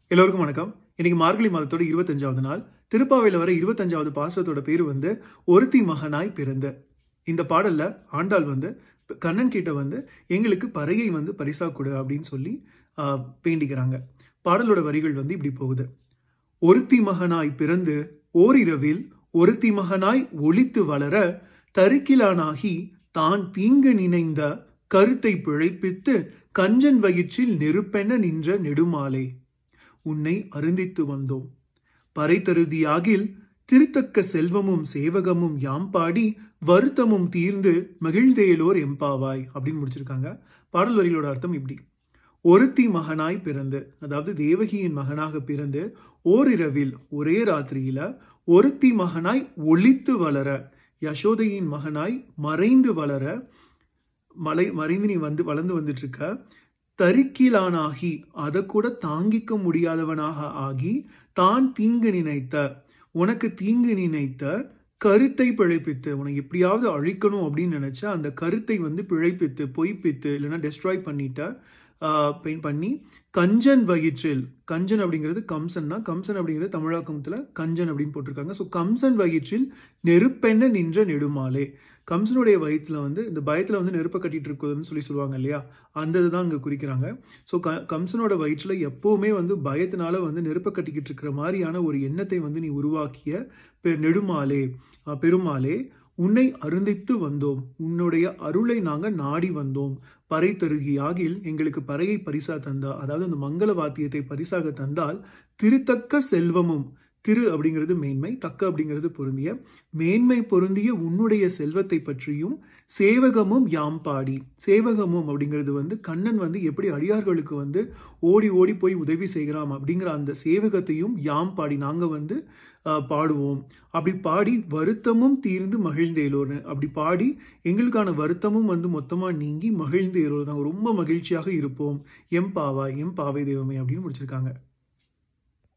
எல்லோருக்கும் வணக்கம் இன்னைக்கு மார்கழி மாதத்தோட இருபத்தஞ்சாவது நாள் திருப்பாவையில் வர இருபத்தஞ்சாவது பாசுரத்தோட பேர் வந்து ஒருத்தி மகனாய் பிறந்த இந்த பாடல்ல ஆண்டாள் வந்து கண்ணன் கிட்ட வந்து எங்களுக்கு பறையை வந்து பரிசா கொடு அப்படின்னு சொல்லி ஆஹ், வேண்டிக்கிறாங்க பாடலோட வரிகள் வந்து இப்படி போகுது ஒருத்தி மகனாய் பிறந்து ஓரிரவில் ஒருத்தி மகனாய் ஒளித்து வளர தருக்கிலானாகி தான் தீங்கு நினைந்த கருத்தை பிழைப்பித்து கஞ்சன் வயிற்றில் நெருப்பென நின்ற நெடுமாலே உன்னை அருந்தித்து வந்தோம் பறைத்தருதியாகில் திருத்தக்க செல்வமும் சேவகமும் யாம் பாடி வருத்தமும் தீர்ந்து மகிழ்ந்தேலோர் எம்பாவாய் அப்படின்னு முடிச்சிருக்காங்க பாடல் வரிகளோட அர்த்தம் இப்படி ஒருத்தி மகனாய் பிறந்து அதாவது தேவகியின் மகனாக பிறந்து ஓரிரவில் ஒரே ராத்திரியில ஒருத்தி மகனாய் ஒளித்து வளர யசோதையின் மகனாய் மறைந்து வளர மலை மறைந்து நீ வந்து வளர்ந்து வந்துட்டு இருக்க தரிக்கிலானாகி அதை கூட தாங்கிக்க முடியாதவனாக ஆகி தான் தீங்கு நினைத்த உனக்கு தீங்கு நினைத்த கருத்தை பிழைப்பித்து உனக்கு எப்படியாவது அழிக்கணும் அப்படின்னு நினைச்ச அந்த கருத்தை வந்து பிழைப்பித்து பொய்ப்பித்து இல்லைன்னா டெஸ்ட்ராய் பண்ணிட்ட ஆஹ், பெயின் பண்ணி கஞ்சன் வயிற்றில் கஞ்சன் அப்படிங்கிறது கம்சன் தான் கம்சன் அப்படிங்கிறது தமிழாக்கமத்தில் கஞ்சன் அப்படின்னு போட்டிருக்காங்க ஸோ கம்சன் வயிற்றில் நெருப்பென்ன நின்ற நெடுமாலே கம்சனுடைய வயிற்றுல வந்து இந்த பயத்தில் வந்து நெருப்பை கட்டிட்டு இருக்குதுன்னு சொல்லி சொல்லுவாங்க இல்லையா அந்த இதுதான் இங்கே குறிக்கிறாங்க ஸோ க கம்சனோட வயிற்றில் எப்போவுமே வந்து பயத்தினால வந்து நெருப்பை கட்டிக்கிட்டு இருக்கிற மாதிரியான ஒரு எண்ணத்தை வந்து நீ உருவாக்கிய பெ நெடுமாலே அஹ், பெருமாளே உன்னை அருந்தித்து வந்தோம் உன்னுடைய அருளை நாங்கள் நாடி வந்தோம் பறை தருகியாகில் எங்களுக்கு பறையை பரிசா தந்தா அதாவது அந்த மங்கள வாத்தியத்தை பரிசாக தந்தால் திருத்தக்க செல்வமும் திரு அப்படிங்கிறது மேன்மை தக்க அப்படிங்கிறது பொருந்திய மேன்மை பொருந்திய உன்னுடைய செல்வத்தை பற்றியும் சேவகமும் யாம் பாடி சேவகமும் அப்படிங்கிறது வந்து கண்ணன் வந்து எப்படி அடியார்களுக்கு வந்து ஓடி ஓடி போய் உதவி செய்கிறான் அப்படிங்கிற அந்த சேவகத்தையும் யாம் பாடி நாங்கள் வந்து ஆஹ், பாடுவோம் அப்படி பாடி வருத்தமும் தீர்ந்து மகிழ்ந்தேலோர்னு அப்படி பாடி எங்களுக்கான வருத்தமும் வந்து மொத்தமாக நீங்கி மகிழ்ந்தேலோர் நாங்கள் ரொம்ப மகிழ்ச்சியாக இருப்போம் எம் பாவா எம் பாவை தெய்வமே அப்படின்னு முடிச்சிருக்காங்க